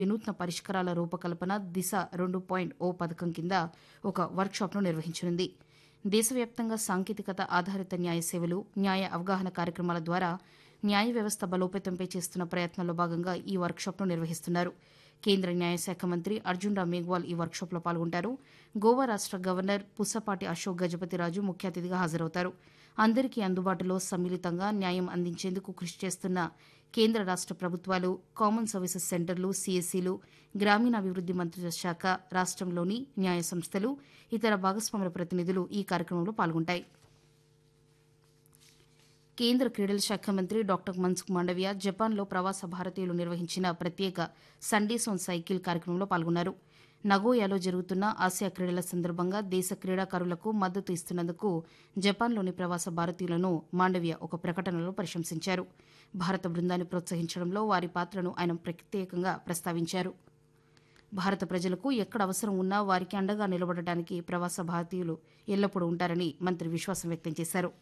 వినూత్న పరిష్కారాల రూపకల్పన దిశ రెండు పాయింట్ ఓ పథకం కింద ఒక వర్క్షాప్ను నిర్వహించనుంది దేశవ్యాప్తంగా సాంకేతికత ఆధారిత న్యాయ సేవలు న్యాయ అవగాహన కార్యక్రమాల ద్వారా న్యాయ వ్యవస్థ బలోపేతంపై చేస్తున్న ప్రయత్నాల్లో భాగంగా ఈ వర్క్షాప్ను నిర్వహిస్తున్నారు కేంద్ర న్యాయశాఖ మంత్రి అర్జున్ రామ్ మేఘ్వాల్ ఈ వర్క్షాప్లో పాల్గొంటారు గోవా రాష్ట గవర్నర్ పుసపాటి అశోక్ గజపతిరాజు ముఖ్య అతిథిగా హాజరవుతారు అందరికీ అందుబాటులో సమ్మిళితంగా న్యాయం అందించేందుకు కృషి చేస్తున్న కేంద్ర రాష్ట ప్రభుత్వాలు కామన్ సర్వీసెస్ సెంటర్లు సీఎస్సీలు గ్రామీణాభివృద్ది మంత్రిత్వ శాఖ రాష్టంలోని న్యాయ సంస్థలు ఇతర భాగస్వాముల ప్రతినిధులు ఈ కార్యక్రమంలో పాల్గొంటాయి కేంద్ర క్రీడల శాఖ మంత్రి డాక్టర్ మన్సుఖ్ మాండవియా జపాన్లో ప్రవాస భారతీయులు నిర్వహించిన ప్రత్యేక సండేస్ ఆన్ సైకిల్ కార్యక్రమంలో పాల్గొన్నారు నగోయాలో జరుగుతున్న ఆసియా క్రీడల సందర్భంగా దేశ క్రీడాకారులకు మద్దతు ఇస్తున్నందుకు జపాన్లోని ప్రవాస భారతీయులను మాండవియా ఒక ప్రకటనలో ప్రశంసించారు భారత బృందాన్ని ప్రోత్సహించడంలో వారి పాత్రను ఆయన ప్రత్యేకంగా ప్రస్తావించారు భారత ప్రజలకు ఎక్కడ అవసరం ఉన్నా వారికి అండగా నిలబడటానికి ప్రవాస భారతీయులు ఎల్లప్పుడూ ఉంటారని మంత్రి విశ్వాసం వ్యక్తం చేశారు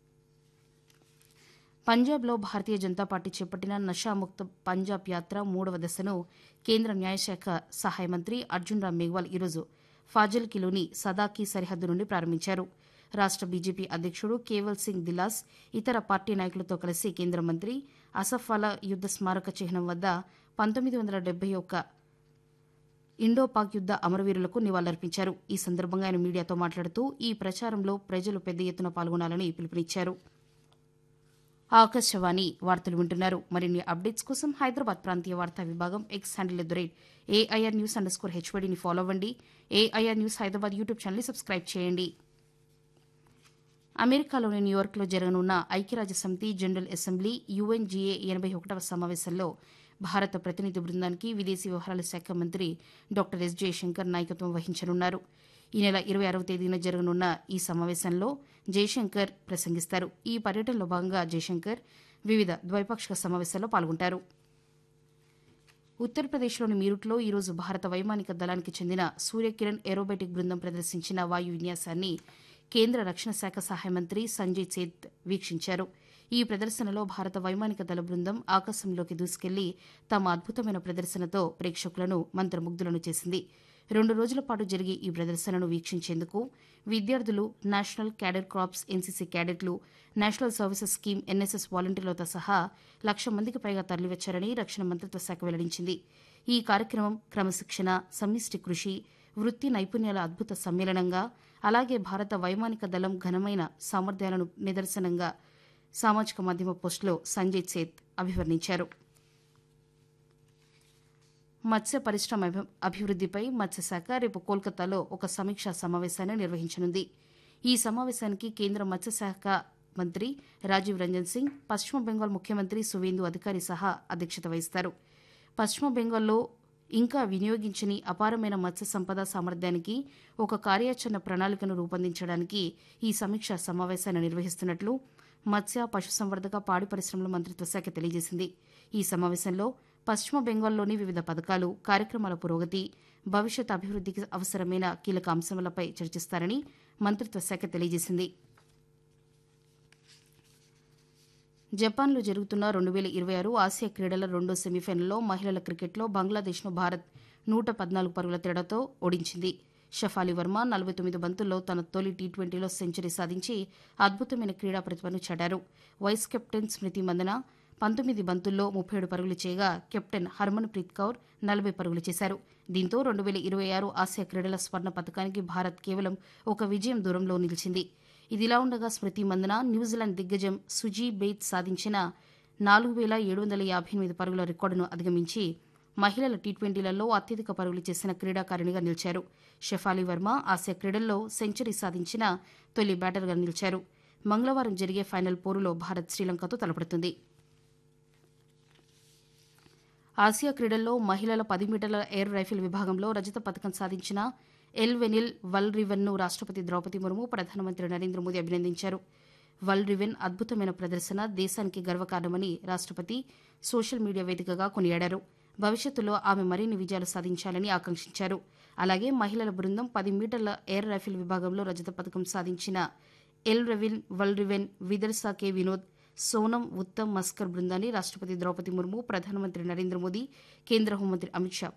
పంజాబ్లో భారతీయ జనతా పార్టీ చేపట్టిన నషాముక్త పంజాబ్ యాత్ర మూడవ దశను కేంద్ర న్యాయశాఖ సహాయ మంత్రి అర్జున్ రామ్ మేఘ్వాల్ ఈరోజు ఫాజిల్కిలోని సదాకి సరిహద్దు నుండి ప్రారంభించారు రాష్ట బీజేపీ అధ్యక్షుడు కేవల్ సింగ్ దిలాస్ ఇతర పార్టీ నాయకులతో కలిసి కేంద్ర మంత్రి అసఫాలా యుద్ద స్మారక చిహ్నం వద్ద పంతొమ్మిది వందల డెబ్బై ఒక్క ఇండో పాక్ యుద్ద అమరవీరులకు నివాళులర్పించారు ఈ సందర్భంగా ఆయన మీడియాతో మాట్లాడుతూ ఈ ప్రచారంలో ప్రజలు పెద్ద ఎత్తున పాల్గొనాలని పిలుపునిచ్చారు ఆకాశవాణి వార్తలు వింటున్నారు మరిన్ని అప్డేట్స్ కోసం హైదరాబాద్ ప్రాంతీయ వార్తా విభాగం X handle at the rate AIR news underscore హెచ్వడిని ఫాలో అవ్వండి ఏఐఆర్ న్యూస్ హైదరాబాద్ యూట్యూబ్ ఛానల్ని సబ్స్క్రైబ్ చేయండి అమెరికాలోని న్యూయార్క్లో జరగనున్న ఐక్యరాజ్య సమితి జనరల్ అసెంబ్లీ యుఎన్జీఏ ఎనబై ఒకటవ సమావేశంలో భారత ప్రతినిధి బృందానికి విదేశీ వ్యవహారాల శాఖ మంత్రి డాక్టర్ ఎస్ జయశంకర్ నాయకత్వం వహించనున్నారు ఈ నెల ఇరవై ఆరవ తేదీన జరగనున్న ఈ సమావేశంలో జయశంకర్ ప్రసంగిస్తారు ఈ పర్యటనలో భాగంగా జయశంకర్ వివిధ ద్వైపాక్షిక సమావేశాల్లో పాల్గొంటారు ఉత్తరప్రదేశ్లోని మీరుట్లో ఈరోజు భారత వైమానిక దళానికి చెందిన సూర్యకిరణ్ ఏరోబెటిక్ బృందం ప్రదర్శించిన వాయు విన్యాసాన్ని కేంద్ర రక్షణ శాఖ సహాయ మంత్రి సంజయ్ సేత్ వీక్షించారు ఈ ప్రదర్శనలో భారత వైమానిక దళ బృందం ఆకాశంలోకి దూసుకెళ్లి తమ అద్భుతమైన ప్రదర్శనతో ప్రేక్షకులను మంత్రముగ్ధులను చేసింది రెండు రోజుల పాటు జరిగే ఈ ప్రదర్శనను వీక్షించేందుకు విద్యార్థులు నేషనల్ క్యాడర్ క్రాప్స్ ఎన్సీసీ క్యాడెట్లు నేషనల్ సర్వీసెస్ స్కీమ్ ఎన్ఎస్ఎస్ వాలంటీర్లతో సహా లక్ష మందికి పైగా తరలివచ్చారని రక్షణ మంత్రిత్వ శాఖ వెల్లడించింది ఈ కార్యక్రమం క్రమశిక్షణ సమిష్టి కృషి వృత్తి నైపుణ్యాల అద్భుత సమ్మేళనంగా అలాగే భారత వైమానిక దళం ఘనమైన సామర్థ్యాలను నిదర్శనంగా సామాజిక మాధ్యమ పోస్టులో సంజయ్ సేత్ అభివర్ణించారు మత్స్య పరిశ్రమ అభి- అభివృద్దిపై మత్స్యశాఖ రేపు కోల్కతాలో ఒక సమీక్షా సమావేశాన్ని నిర్వహించనుంది ఈ సమావేశానికి కేంద్ర మత్స్యశాఖ మంత్రి రాజీవ్ రంజన్ సింగ్ పశ్చిమ బెంగాల్ ముఖ్యమంత్రి సువేందు అధికారి సహా అధ్యక్షత వహిస్తారు పశ్చిమ బెంగాల్లో ఇంకా వినియోగించని అపారమైన మత్స్య సంపద సామర్థ్యానికి ఒక కార్యాచరణ ప్రణాళికను రూపొందించడానికి ఈ సమీక్షా సమావేశాన్ని నిర్వహిస్తున్నట్లు మత్స్య పశుసంవర్ధక పాడి పరిశ్రమల మంత్రిత్వ శాఖ తెలియజేసింది ఈ సమావేశంలో పశ్చిమ బెంగాల్లోని వివిధ పథకాలు కార్యక్రమాల పురోగతి భవిష్యత్ అభివృద్దికి అవసరమైన కీలక అంశములపై చర్చిస్తారని మంత్రిత్వ శాఖ తెలియజేసింది జపాన్లో జరుగుతున్న రెండు వేల ఇరవై ఆరు ఆసియా క్రీడల రెండో సెమీఫైనల్లో మహిళల క్రికెట్లో బంగ్లాదేశ్ను భారత్ నూట పద్నాలుగు పరుగుల తేడాతో ఓడించింది షఫాలి వర్మ నలభై తొమ్మిది బంతుల్లో తన తొలి టీ ట్వంటీలో సెంచరీ సాధించి అద్భుతమైన క్రీడా ప్రతిభను చాటారు వైస్ కెప్టెన్ స్మృతి మందన పంతొమ్మిది బంతుల్లో ముప్పై ఏడు పరుగులు చేయగా కెప్టెన్ హర్మన్ ప్రీత్ కౌర్ నలభై పరుగులు చేశారు దీంతో రెండు వేల ఇరవై ఆరు ఆసియా క్రీడల స్వర్ణ పథకానికి భారత్ కేవలం ఒక విజయం దూరంలో నిలిచింది ఇదిలా ఉండగా స్మృతి మందన న్యూజిలాండ్ దిగ్గజం సుజీ బెయిత్ సాధించిన నాలుగు వేల ఏడు వందల యాభై ఎనిమిది పరుగుల రికార్డును అధిగమించి మహిళల టీ ట్వంటీలలో అత్యధిక పరుగులు చేసిన క్రీడాకారిణిగా నిలిచారు షెఫాలి వర్మ ఆసియా క్రీడల్లో సెంచరీ సాధించిన తొలి బ్యాటర్గా నిలిచారు మంగళవారం జరిగే ఫైనల్ పోరులో భారత్ శ్రీలంకతో తలపడుతుంది ఆసియా క్రీడల్లో మహిళల పది మీటర్ల ఎయిర్ రైఫిల్ విభాగంలో రజత పథకం సాధించిన ఎల్ వెనిల్ వల్ రివెన్ను రాష్టపతి ద్రౌపది ముర్ము ప్రధానమంత్రి నరేంద్ర మోదీ అభినందించారు వల్ రివెన్ అద్భుతమైన ప్రదర్శన దేశానికి గర్వకారణమని రాష్టపతి సోషల్ మీడియా వేదికగా కొనియాడారు భవిష్యత్తులో ఆమె మరిన్ని విజయాలు సాధించాలని ఆకాంక్షించారు అలాగే మహిళల బృందం పది మీటర్ల ఎయిర్ రైఫిల్ విభాగంలో రజత పథకం సాధించిన ఎల్ రెవిన్ వల్ రివెన్ విదర్సా కే వినోద్ సోనం ఉత్తమ్ మస్కర్ బృందాన్ని రాష్ట్రపతి ద్రౌపది ముర్ము ప్రధానమంత్రి నరేంద్ర మోదీ కేంద్ర హోంమంత్రి అమిత్ షా